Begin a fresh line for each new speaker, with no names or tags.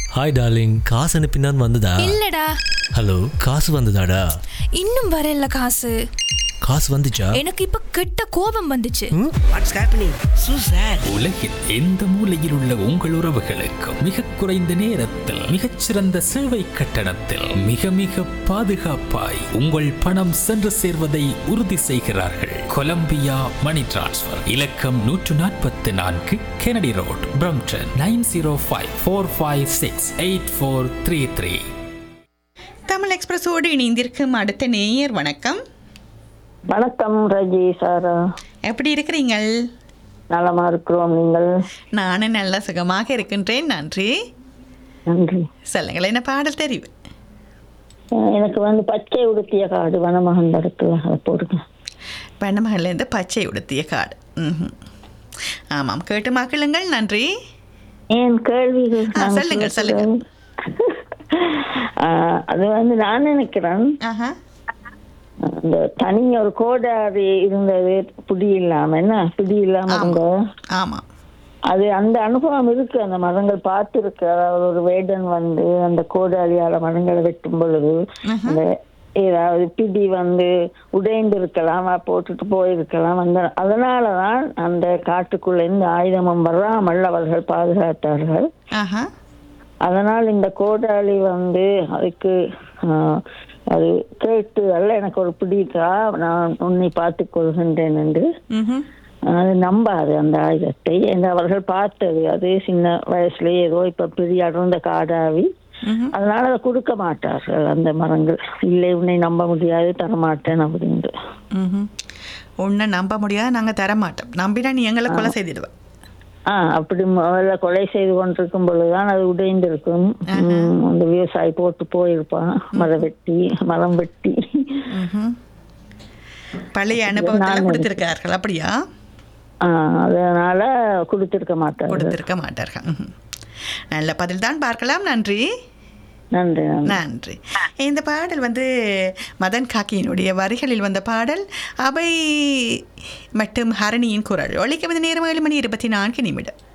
Hi darling காசு அனுப்பினான் வந்ததா
இல்லடா
ஹலோ காசு வந்ததாடா
இன்னும் வரல காசு
காசு வந்துச்சா
எனக்கு இப்ப கெட்ட கோபம் வந்துச்சு
வாட்ஸ் ஹேப்பனிங் சூ சார்
உலகின் எந்த மூலையில் உள்ள உங்கள் உறவுகளுக்கும் மிக குறைந்த நேரத்தில் மிகச்சிறந்த சேவை கட்டணத்தில் மிக மிக பாதுகாப்பாய் உங்கள் பணம் சென்று சேர்வதை உறுதி செய்கிறார்கள் கொலம்பியா மணி டிரான்ஸ்ஃபர் இலக்கம் நூற்று நாற்பத்தி நான்கு Kennedy road Brampton nine zero five four five six eight four three three
Tamil எக்ஸ்பிரஸோடு இணைந்திருக்கும் அடுத்த நேயர் வணக்கம்
வணக்கம் ரஜி சாரா
எப்படி இருக்கிறீங்கள்
நலமா இருக்கிறோம் நீங்கள்
நானும் நல்ல சுகமாக இருக்கின்றேன் நன்றி
நன்றி
சொல்லுங்கள் என்ன பாடல் தெரிவு
அஹ் எனக்கு வந்து பச்சை உடுத்திய காடு வனமகன் இருக்குல்ல அதை போடுங்க
வண்ணமகள்லேருந்து பச்சை உடுத்திய காடு ம்ஹும். ஆமாம் கேட்டு மக்களுங்கள் நன்றி
ஏன் கேள்விகள்
ஆ,
நாங்க
சொல்லுங்கள்,
கேட்கிறோம். அஹ் அது வந்து நான் நினைக்கிறேன்
ஆஹா
அந்த தனி ஒரு கோடாரி இருந்தது பிடி இல்லாம என்ன பிடி இல்லாம இருந்த
ஆமாம்
அது அந்த அனுபவம் இருக்கு அந்த மரங்கள் பார்த்துருக்கு அதாவது ஒரு வேடன் வந்து அந்த கோடாலியால மரங்களை வெட்டும் பொழுது அந்த ஏதாவது பிடி வந்து உடைந்து இருக்கலாம் அஹ் போட்டுட்டு போயிருக்கலாம் அந்த அதனாலதான் அந்த காட்டுக்குள்ள இருந்து ஆயுதமும் வராமல் அவர்கள் பாதுகாத்தார்கள்
ஆஹா
அதனால் இந்த கோடாலி வந்து அதுக்கு ஆஹ், அது கேட்டு அல்ல எனக்கு ஒரு பிடிக்கா நான் உன்னை பார்த்துக் கொள்கின்றேன் என்று
ம்ஹும்.
அது நம்பாது அந்த ஆயுதத்தை என்று அவர்கள் பார்த்தது அது சின்ன வயசுலயே ஏதோ இப்ப பெரிய அடர்ந்த காடாவி
ம்ஹும்.
அதனால அதை கொடுக்க மாட்டார்கள் அந்த மரங்கள் இல்லை உன்னை நம்ப முடியாது தரமாட்டேன் அப்படின்ட்டு
ம்ஹும். உன்னை நம்ப முடியாது நாங்கள் தர மாட்டோம் நம்பினா நீ எங்களை கொலை செய்திடுவேன்
ஆ அப்படி முதல்ல கொலை செய்து கொண்டிருக்கும் பொழுதுதான் அது உடைந்திருக்கும் உம், அந்த விவசாயி போட்டு போயிருப்பான் மரம் வெட்டி மரம் வெட்டி
ம்ஹும். பழைய அனுபவத்தில்
நான்
கொடுத்திருக்கார்கள் அப்படியா
ஆ, அதனால கொடுத்திருக்க மாட்டார்கள்
கொடுத்திருக்க மாட்டார்கள் ம்ஹும். நல்ல பதில் தான் பார்க்கலாம் நன்றி
நன்றி நன்றி
நன்றி இந்த பாடல் வந்து மதன் காக்கியினுடைய வரிகளில் வந்த பாடல் அவை மற்றும் ஹரணியின் குரல் ஒழிக்க வந்து நேரம் ஏழு மணி இருபத்தி நான்கு நிமிடம்